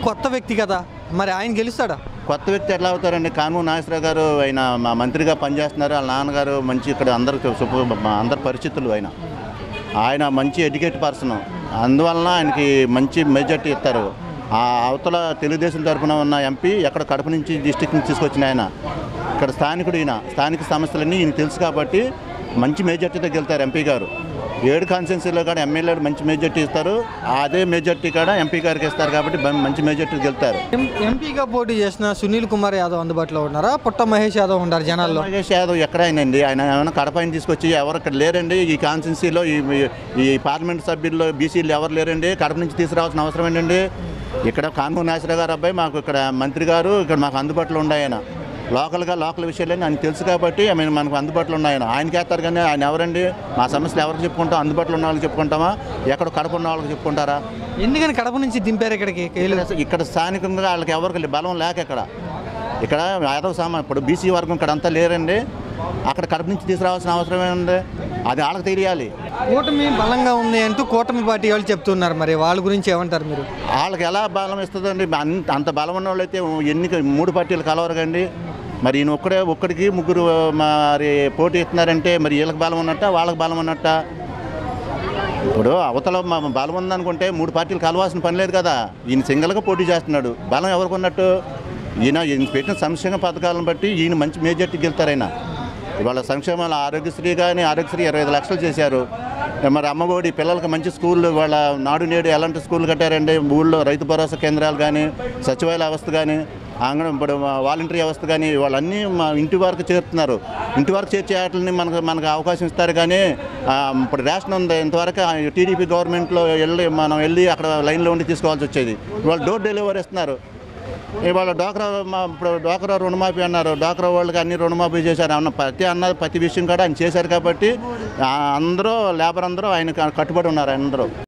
కొత్త వ్యక్తి కదా మరి ఆయన గెలుస్తాడా కొత్త వ్యక్తి ఎట్లా అవుతారండి కానూరు నాగేశ్వరరావు గారు ఆయన మా మంత్రిగా పనిచేస్తున్నారు వాళ్ళ నాన్నగారు మంచి ఇక్కడ అందరికి సుప- మా అందరి పరిస్థితులు ఆయన ఆయన మంచి ఎడ్యుకేట్ పర్సన్ అందువలన ఆయనకి మంచి మెజార్టీ ఇస్తారు ఆ అవతల తెలుగుదేశం తరఫున ఉన్న ఎంపీ ఎక్కడ కడప నుంచి డిస్టిక్ నుంచి తీసుకొచ్చిన ఆయన ఇక్కడ స్థానికుడు ఈయన స్థానిక సమస్యలన్నీ ఈయన తెలుసు కాబట్టి మంచి మెజార్టీతో గెలుతారు ఎంపీ గారు ఏడు కాన్స్టిట్యున్సీలో కూడా ఎమ్మెల్యేలు మంచి మెజార్టీ ఇస్తారు అదే మెజార్టీ కూడా ఎంపీ గారికి ఇస్తారు కాబట్టి బం- మంచి మెజార్టీ గెలుతారు ఎం- ఎంపీగా పోటీ చేసిన సునీల్ కుమార్ యాదవ్ అందుబాటులో ఉన్నారా పుట్ట మహేష్ యాదవ్ ఉన్నారు జనాల్లో నాగేష్ యాదవ్ ఎక్కడైనండి ఆయన ఏమైనా కడపని తీసుకొచ్చి ఎవరు ఇక్కడ లేరండి ఈ కాన్స్టిట్యున్సీలో ఈ ఈ పార్లమెంట్ సభ్యుల్లో బీసీలు ఎవరు లేరండి కడప నుంచి తీసుకురావాల్సిన అవసరం ఏంటండి ఇక్కడ కాన్పూర్ నాగేశ్వర గారు అబ్బాయి మాకు ఇక్కడ మంత్రి గారు ఇక్కడ మాకు అందుబాటులో ఉన్నాయి ఆయన లోకల్గా లోకల్ విషయాలన్నీ ఆయన తెలుసు కాబట్టి ఐ మీన్ మనకు అందుబాటులో ఉన్నాయి ఆయన ఆయనకి వేస్తారు కానీ ఆయన ఎవరండి మా సమస్యలు ఎవరికి చెప్పుకుంటాం అందుబాటులో ఉన్న వాళ్ళకి చెప్పుకుంటామా ఎక్కడ కడప ఉన్న వాళ్ళకి చెప్పుకుంటారా ఎందుకని కడప నుంచి దింపారు ఇక్కడికి కేలు ఇక్కడ స్థానికంగా వాళ్ళకి ఎవరికి బలం లేక ఇక్కడ ఇక్కడ యాదవ సామా ఇప్పుడు బీసీ వర్గం ఇక్కడ అంతా లేరండి అక్కడ కడప నుంచి తీసుకురావాల్సిన అవసరం ఏముంది అది వాళ్ళకి తెలియాలి కూటమి బలంగా ఉంది అంటూ కూటమి పార్టీ వాళ్ళు చెప్తున్నారు మరి వాళ్ళ గురించి ఏమంటారు మీరు వాళ్ళకి ఎలా బలం ఇస్తుందండి అంత అంత బలం ఉన్న వాళ్ళైతే ఎన్నిక మూడు పార్టీలు కలవరగండి మరి ఈయన ఒక్కడే ఒక్కడికి ముగ్గురు మరి పోటీ ఇస్తున్నారంటే మరి వీళ్ళకి బలం ఉన్నట్ట వాళ్ళకి బలం ఉన్నట్ట ఇప్పుడు అవతల మా బలం ఉందనుకుంటే మూడు పార్టీలు కలవాల్సిన పని లేదు కదా ఈయన సింగల్గా పోటీ చేస్తున్నాడు బలం ఎవరికి ఉన్నట్టు ఈయన ఈయన పెట్టిన సంక్షేమ పథకాలను బట్టి ఈయన మంచి మేజార్టీకి వెళ్తారు ఆయన ఇవాళ సంక్షేమాలు ఆరోగ్యశ్రీ కానీ ఆరోగ్యశ్రీ ఇరవై ఐదు లక్షలు చేశారు మరి అమ్మఒడి పిల్లలకి మంచి స్కూళ్ళు వాళ్ళ నాడు నేడు ఎలాంటి స్కూల్ కట్టారండి ఊళ్ళో రైతు భరోసా కేంద్రాలు కానీ సచివాలయ వ్యవస్థ కానీ అంగన ఇప్పుడు వాలంటరీ వ్యవస్థ కానీ వాళ్ళన్నీ మా ఇంటి వరకు చేరుతున్నారు ఇంటి వరకు చేర్చే వాటిని మనకు మనకు అవకాశం ఇస్తారు కానీ ఆ, ఇప్పుడు రేషన్ ఉంది ఇంతవరకు టీడీపీ గవర్నమెంట్లో వెళ్ళి మనం వెళ్ళి అక్కడ లైన్లో ఉండి తీసుకోవాల్సి వచ్చేది ఇవాళ డోర్ డెలివరీ ఇస్తున్నారు ఇవాళ డోక్రా మా ఇప్పుడు డోక్రా రుణమాఫీ అన్నారు డోక్రా వాళ్ళకి అన్ని రుణమాఫీ చేశారు అన్న ప్రతి అన్న ప్రతి విషయం కూడా ఆయన చేశారు కాబట్టి ఆ, అందరూ లేబర్ అందరూ ఆయన కట్టుబడి ఉన్నారు అందరూ